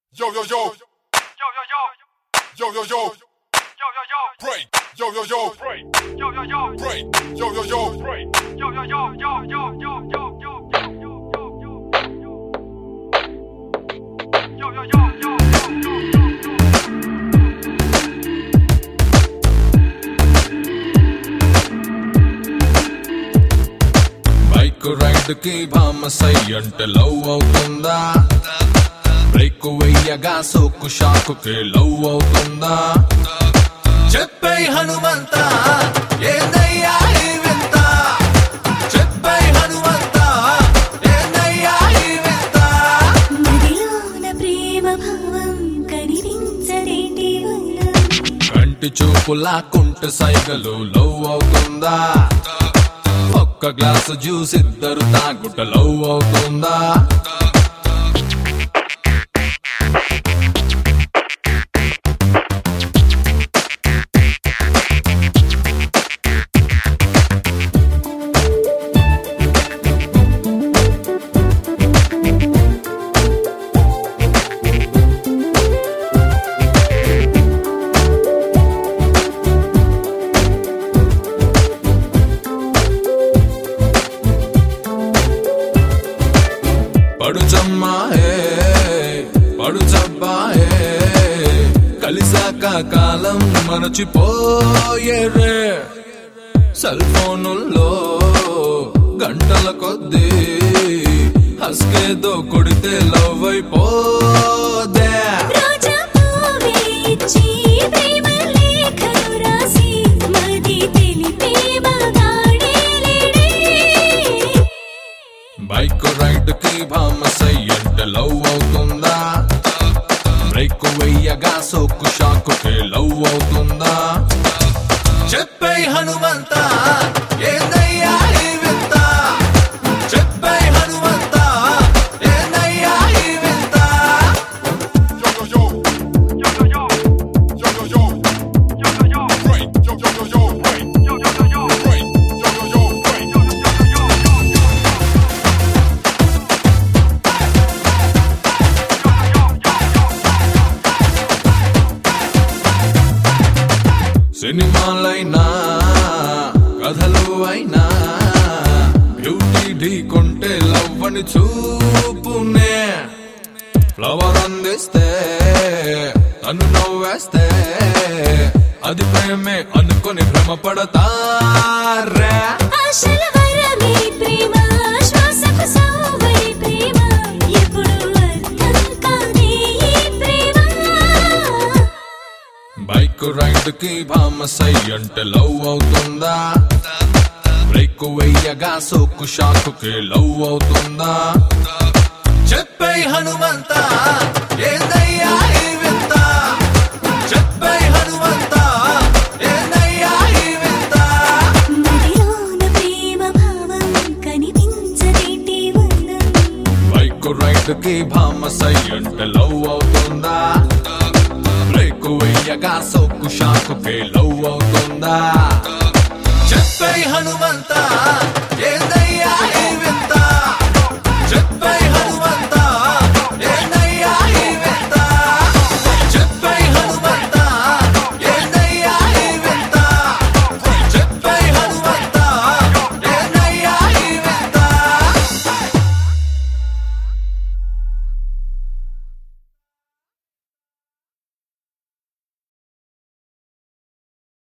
Yo yo yo. Yo yo yo. Yo yo yo. Yo yo yo. Break. Yo yo yo. Break. Yo yo yo. Break. Yo yo yo. Break. Yo yo yo. Yo yo yo. Yo yo yo. Yo yo yo. Yo yo yo. Yo bike ride కి భామ సై అంటే love అవుతుందా break వెయ్యగా సోకు షాకు కి love అవుతుందా చెప్పే హనుమంత ఏందయ్యా ఈ వింత చెప్పే హనుమంత ఏందయ్యా ఈ వింత మదిలోన ప్రేమ భావం కనిపించదేటి వల్ల కంటి చూపు లాక్కుంటే సైగలు లవ్ అవుతుందా ఒక్క గ్లాసు జ్యూస్ ఇద్దరు తాగుట లవ్ అవుతుందా పడుచమ్మా హే పడుచబ్బాయే కలిసాక కాలం మరచిపోయే రే సెల్ ఫోనుల్లో గంటల కొద్దీ హస్కేదో కొడితే లవ్ అయిపోదే రోజా పువ్వే ఇచ్చి ప్రేమ లేఖలు రాసి మది తెలిపే మగాడే లేడే బైక్ రైడ్ కి భామ సై అంటే లవ్ అవుతుందా బ్రేక్ వెయ్యగా సోకు షాకు కి లవ్ అవుతుందా చెప్పే హనుమంత ఏందయ్యా ఈ వింత చెప్పే హనుమంత ఏందయ్యా ఈ వింత Yo yo yo. yo yo yo. Yo yo yo. Yo yo yo. Break. Yo yo yo yo. Break. Yo yo yo yo. Break. Yo yo yo. Break. Yo yo yo yo. సినిమాలైనా కథలు అయినా beauty ఢీ కొంటే love అని చూపునే flower అందిస్తే తను నవ్వేస్తే అది ప్రేమే అనుకొని భ్రమపడతారా ఆశల వరమే ప్రేమ శ్వాసకు సావై ప్రేమ ఎప్పుడు అర్థం కాదే ఈ ప్రేమ బైక్ రైడ్ కి భామ సై అంటే లవ్ అవుతుందా బ్రేక్ వెయ్యగా సోకు షాకు కి లవ్ అవుతుందా చెప్పే హనుమంత ఏందయ్యా ఈ వింత చెప్పే హనుమంత ఏందయ్యా ఈ వింత మదిలోన ప్రేమ భావం కనిపించదేటి వల్ల బైక్ రైడ్ కి భామ సై అంటే లవ్ అవుతుందా బ్రేక్ వెయ్యగా సోకు షాకు కి లవ్ అవుతుందా చెప్పే హనుమంత